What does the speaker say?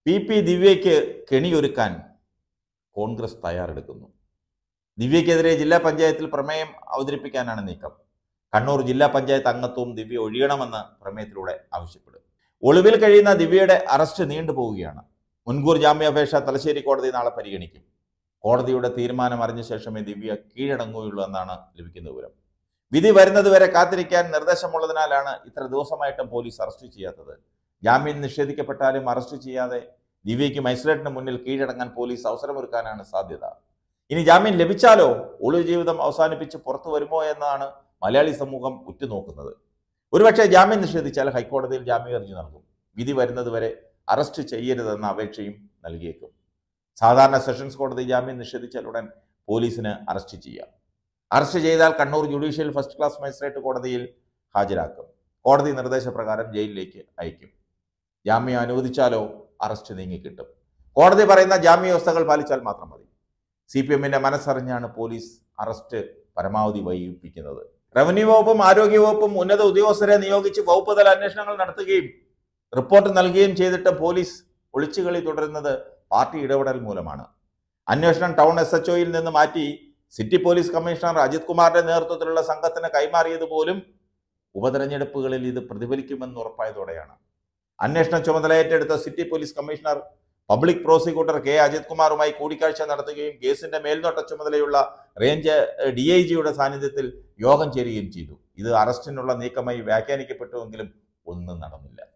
P P ദിവ്യയ്ക്ക് കെണിയൊരുക്കാൻ കോൺഗ്രസ് തയ്യാറെടുക്കുന്നു ദിവ്യയ്ക്കെതിരെ ജില്ലാ പഞ്ചായത്തിൽ പ്രമേയം അവതരിപ്പിക്കാനാണ് നീക്കം കണ്ണൂർ ജില്ലാ പഞ്ചായത്ത് അംഗത്വവും ദിവ്യ ഒഴിയണമെന്ന് പ്രമേയത്തിലൂടെ ആവശ്യപ്പെടും ഒളിവിൽ കഴിയുന്ന ദിവ്യയുടെ അറസ്റ്റ് നീണ്ടുപോവുകയാണ് മുൻകൂർ ജാമ്യാപേക്ഷ തലശ്ശേരി കോടതി നാളെ പരിഗണിക്കും കോടതിയുടെ തീരുമാനം അറിഞ്ഞ ശേഷമേ ദിവ്യ കീഴടങ്ങുകയുള്ളൂ എന്നാണ് ലഭിക്കുന്ന വിവരം വിധി വരുന്നതുവരെ കാത്തിരിക്കാൻ നിർദ്ദേശമുള്ളതിനാലാണ് ഇത്ര ദിവസമായിട്ടും പോലീസ് അറസ്റ്റ് ചെയ്യാത്തത് ജാമ്യം നിഷേധിക്കപ്പെട്ടാലും അറസ്റ്റ് ചെയ്യാതെ ദിവ്യയ്ക്ക് മജിസ്ട്രേറ്റിന് മുന്നിൽ കീഴടങ്ങാൻ പോലീസ് അവസരമൊരുക്കാനാണ് സാധ്യത ഇനി ജാമ്യം ലഭിച്ചാലോ ഒളിവ് ജീവിതം അവസാനിപ്പിച്ച് പുറത്തു വരുമോ എന്നാണ് മലയാളി സമൂഹം ഉറ്റുനോക്കുന്നത് ഒരുപക്ഷെ ജാമ്യം നിഷേധിച്ചാൽ ഹൈക്കോടതിയിൽ ജാമ്യഹർജി നൽകും വിധി വരുന്നതുവരെ അറസ്റ്റ് ചെയ്യരുതെന്ന അപേക്ഷയും നൽകിയേക്കും സാധാരണ സെഷൻസ് കോടതി ജാമ്യം നിഷേധിച്ചാൽ ഉടൻ പോലീസിന് അറസ്റ്റ് ചെയ്യാം അറസ്റ്റ് ചെയ്താൽ Kannur judicial first class magistrate കോടതിയിൽ ഹാജരാക്കും കോടതി നിർദ്ദേശപ്രകാരം ജയിലിലേക്ക് അയക്കും ജാമ്യം അനുവദിച്ചാലോ അറസ്റ്റ് നീങ്ങിക്കിട്ടും കോടതി പറയുന്ന ജാമ്യ വ്യവസ്ഥകൾ പാലിച്ചാൽ മാത്രം മതി സി പി എമ്മിന്റെ മനസ്സറിഞ്ഞാണ് പോലീസ് അറസ്റ്റ് പരമാവധി വൈകിപ്പിക്കുന്നത് റവന്യൂ വകുപ്പും ആരോഗ്യ വകുപ്പും ഉന്നത ഉദ്യോഗസ്ഥരെ നിയോഗിച്ച് വകുപ്പ് തല അന്വേഷണങ്ങൾ നടത്തുകയും റിപ്പോർട്ട് നൽകുകയും ചെയ്തിട്ട് പോലീസ് ഒളിച്ചുകളി തുടരുന്നത് പാർട്ടി ഇടപെടൽ മൂലമാണ് അന്വേഷണം ടൗൺ എസ് എച്ച് ഒയിൽ നിന്ന് മാറ്റി സിറ്റി പോലീസ് കമ്മീഷണർ അജിത് കുമാറിന്റെ നേതൃത്വത്തിലുള്ള സംഘത്തിന് കൈമാറിയത് പോലും ഉപതെരഞ്ഞെടുപ്പുകളിൽ ഇത് പ്രതിഫലിക്കുമെന്ന് ഉറപ്പായതോടെയാണ് അന്വേഷണ ചുമതല ഏറ്റെടുത്ത city police commissioner public prosecutor K Ajith കുമാറുമായി കൂടിക്കാഴ്ച നടത്തുകയും കേസിന്റെ മേൽനോട്ട ചുമതലയുള്ള റേഞ്ച് ഡി ഐ ജിയുടെ സാന്നിധ്യത്തിൽ യോഗം ചേരുകയും ചെയ്തു ഇത് അറസ്റ്റിനുള്ള നീക്കമായി വ്യാഖ്യാനിക്കപ്പെട്ടുവെങ്കിലും ഒന്നും നടന്നില്ല